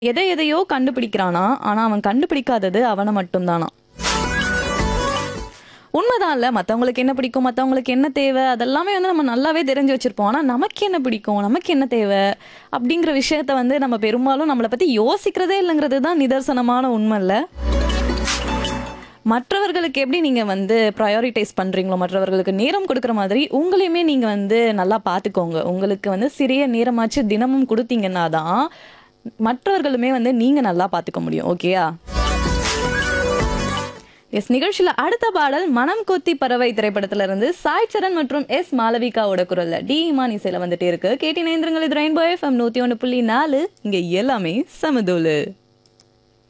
எதை எதையோ கண்டுபிடிக்கிறானா ஆனா அவன் கண்டுபிடிக்காதது அவனை மட்டும்தானா உண்மைதான் இல்ல மத்தவங்களுக்கு என்ன பிடிக்கும் மத்தவங்களுக்கு என்ன தேவை அதெல்லாமே வந்து நம்ம நல்லாவே தெரிஞ்சு வச்சிருப்போம் ஆனா நமக்கு என்ன பிடிக்கும் நமக்கு என்ன தேவை அப்படிங்கிற விஷயத்த வந்து நம்ம பெரும்பாலும் நம்மளை பத்தி யோசிக்கிறதே இல்லைங்கிறது தான் நிதர்சனமான உண்மை இல்ல மற்றவர்களுக்கு எப்படி நீங்க வந்து ப்ரையாரிட்டைஸ் பண்றீங்களோ மற்றவர்களுக்கு நேரம் கொடுக்குற மாதிரி உங்களையுமே நீங்க வந்து நல்லா பார்த்துக்கோங்க உங்களுக்கு வந்து சிறிய நேரமாச்சு தினமும் கொடுத்தீங்கன்னா தான் மற்றவர்களுமே வந்து நீங்க நல்லா பார்த்துக்க முடியும் ஓகேயா எஸ் நிகழ்ச்சியில அடுத்த பாடல் மனம் கொத்தி பறவை திரைப்படத்துல இருந்து சாய் சரண் மற்றும் எஸ் மாளவிகாவோட குரல்ல டி இமான் இசையில வந்துட்டே இருக்கு கேட்டி நேந்திரங்கள் இது ரெயின்போ எஃப்எம் நூத்தி ஒன்று புள்ளி நாலு இங்க எல்லாமே சமதூலு